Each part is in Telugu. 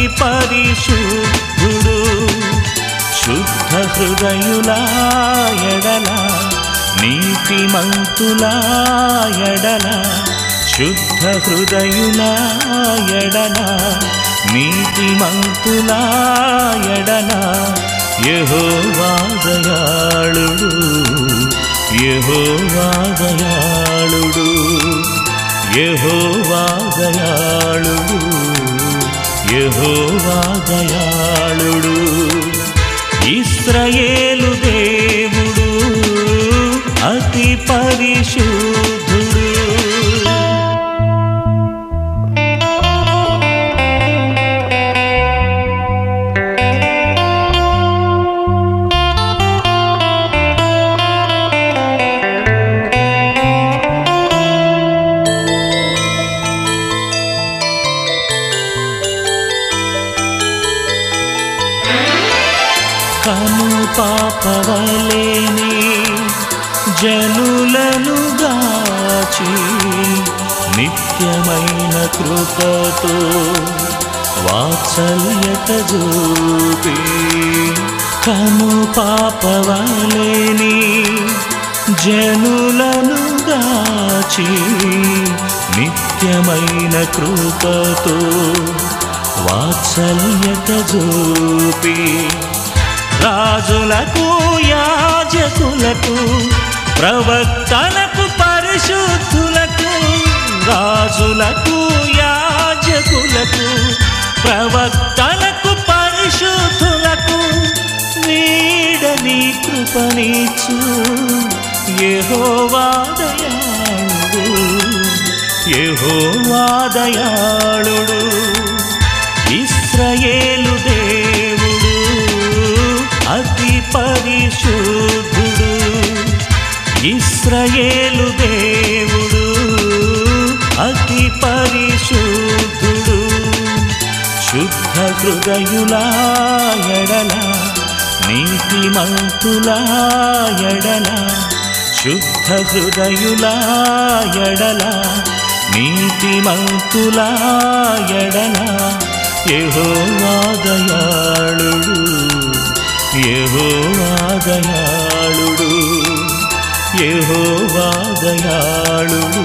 పరిశుద్ధుడు శుద్ధ హృదయులా ఎడల నీతిమంతులా ఎడల శుద్ధ హృదయులా ఎడల నీతిమంతులా ఎడల యహోవాదయాళుడు యహోవాదయాళుడు యహోవాదయాళుడు యహోవాదయాళుడు ఇస్రయేలు దేవుడు అతి పరిశుద్ధుడు కను పాపవలేని జనులను గాచి నిత్యమైన కృపతో వాత్సల్యత చూపి కను పాపవలేని జనులను గాచి నిత్యమైన కృపతో వాత్సల్యత చూపి రాజులకు యాజకులకు ప్రవక్తలకు పరిశుద్ధులకు రాజులకు యాజకులకు ప్రవక్తలకు పరిశుద్ధులకు వీడని కృపణించు యెహోవాదయాళుడు యెహోవాదయాళుడు ఇస్రయేలు దేవుడు అతి పరిశుద్ధుడు ఇస్రయేలు దేవుడు అతి పరిశుద్ధుడు శుద్ధ హృదయులా ఎడల నీతిమంతులా ఎడల శుద్ధ హృదయులా ఎడల నీతిమంతులా ఎడల యెహోవాదయాళుడు యెహోవాదయాళుడు యెహోవాదయాళుడు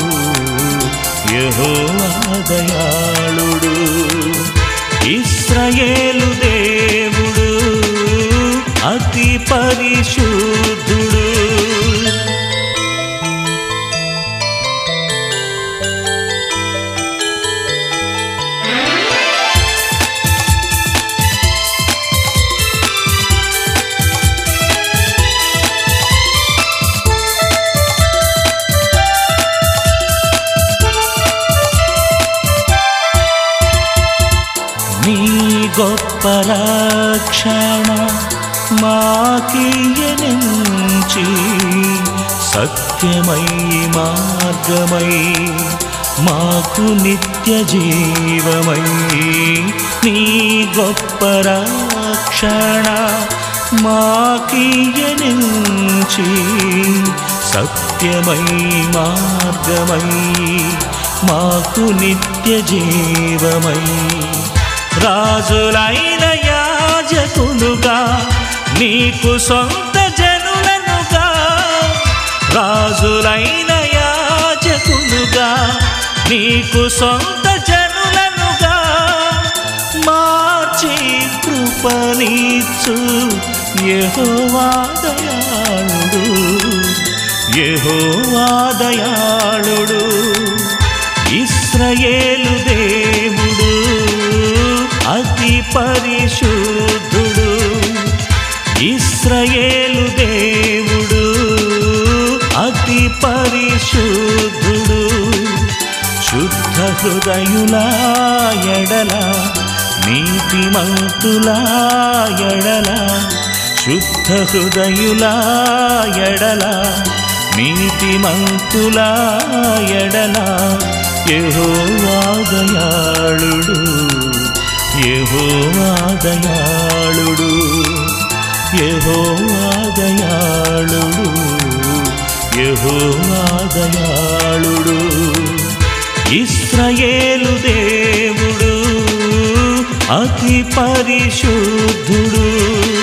యెహోవాదయాళుడు ఇస్రయేలు దేవుడు అతి పరిశుద్ధుడు నీ గొప్ప రక్షణ మాకియనించి సత్యమై మార్గమై మాకు నిత్య జీవమై నీ గొప్ప రక్షణ మాకియనించి సత్యమై మార్గమై మాకు నిత్య జీవమై రాజులైన యాజకులుగా నీకు సొంత జనులనుగా రాజులైన యాజకులుగా నీకు సొంత జనులనుగా మార్చి కృపణిచ్చు యెహోవాదయాళుడు యెహోవాదయాళుడు ఇస్రయేలు దేవుడు అతి పరిశుద్ధుడు ఇస్రయేలు దేవుడు అతి పరిశుద్ధుడు శుద్ధ హృదయులా ఎడల నీతిమంతులా ఎడల శుద్ధ హృదయులా ఎడల నీతిమంతులా ఎడల యెహోవాదయాళుడు యెహోవాదయాళుడు యెహోవాదయాళుడు యెహోవాదయాళుడు ఇస్రయేలు దేవుడు అతి అతి పరిశుద్ధుడు